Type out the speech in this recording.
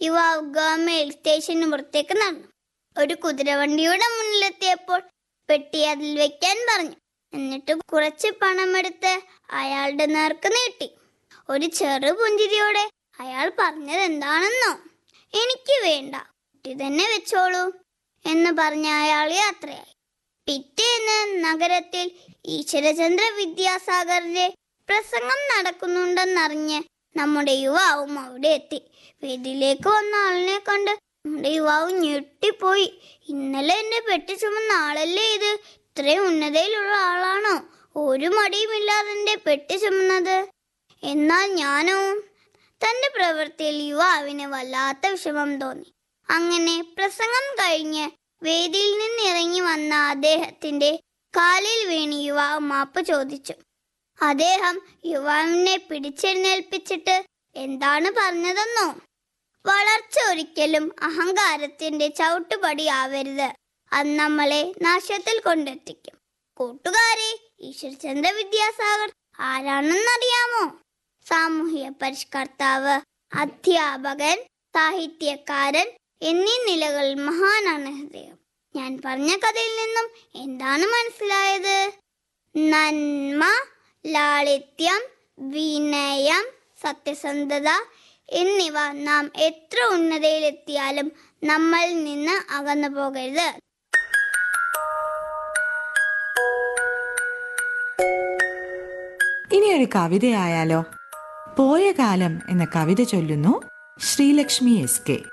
യുവാവ് ഗവൺമെന്റ് സ്റ്റേഷന് പുറത്തേക്ക് നടന്നു ഒരു കുതിരവണ്ടിയുടെ മുന്നിലെത്തിയപ്പോൾ പെട്ടി അതിൽ വെക്കാൻ പറഞ്ഞു എന്നിട്ട് കുറച്ച് പണമെടുത്ത് അയാളുടെ നേർക്ക് നീട്ടി ഒരു ചെറു പുഞ്ചിരിയോടെ അയാൾ പറഞ്ഞത് എന്താണെന്നോ എനിക്ക് വേണ്ട കുട്ടി തന്നെ വെച്ചോളൂ എന്ന് പറഞ്ഞ അയാൾ യാത്രയായി പിറ്റേന്ന് നഗരത്തിൽ ഈശ്വരചന്ദ്ര വിദ്യാസാഗറിന്റെ പ്രസംഗം നടക്കുന്നുണ്ടെന്നറിഞ്ഞ് നമ്മുടെ യുവാവും അവിടെ എത്തി വീട്ടിലേക്ക് വന്ന ആളിനെ കണ്ട് നമ്മുടെ യുവാവ് ഞെട്ടിപ്പോയി ഇന്നലെ എന്റെ പെട്ടി ചുമന്ന ആളല്ലേ ഇത് ഇത്രയും ഉന്നതയിലുള്ള ആളാണോ ഒരു മടിയുമില്ലാതെ എന്റെ പെട്ടി ചുമന്നത് എന്നാൽ ഞാനോ തന്റെ പ്രവൃത്തിയിൽ യുവാവിന് വല്ലാത്ത വിഷമം തോന്നി അങ്ങനെ പ്രസംഗം കഴിഞ്ഞ് വേദിയിൽ നിന്ന് ഇറങ്ങി വന്ന അദ്ദേഹത്തിന്റെ കാലിൽ വീണ് യുവാവ് മാപ്പ് ചോദിച്ചു അദ്ദേഹം യുവാവിനെ പിടിച്ചെഴുന്നേൽപ്പിച്ചിട്ട് എന്താണ് പറഞ്ഞതെന്നോ വളർച്ച ഒരിക്കലും അഹങ്കാരത്തിന്റെ ചവിട്ടുപടിയാവരുത് അത് നമ്മളെ നാശത്തിൽ കൊണ്ടെത്തിക്കും കൂട്ടുകാരെ ഈശ്വരചന്ദ്ര വിദ്യാസാഗർ ആരാണെന്നറിയാമോ സാമൂഹ്യ പരിഷ്കർത്താവ് അധ്യാപകൻ സാഹിത്യകാരൻ എന്നീ നിലകളിൽ മഹാനാണ് അദ്ദേഹം ഞാൻ പറഞ്ഞ കഥയിൽ നിന്നും എന്താണ് മനസ്സിലായത് നന്മ ലാളിത്യം വിനയം സത്യസന്ധത എന്നിവ നാം എത്ര ഉന്നതയിലെത്തിയാലും നമ്മളിൽ നിന്ന് അകന്നു പോകരുത് ഇനി ഒരു കവിതയായാലോ പോയ കാലം എന്ന കവിത ചൊല്ലുന്നു ശ്രീലക്ഷ്മി എസ് കെ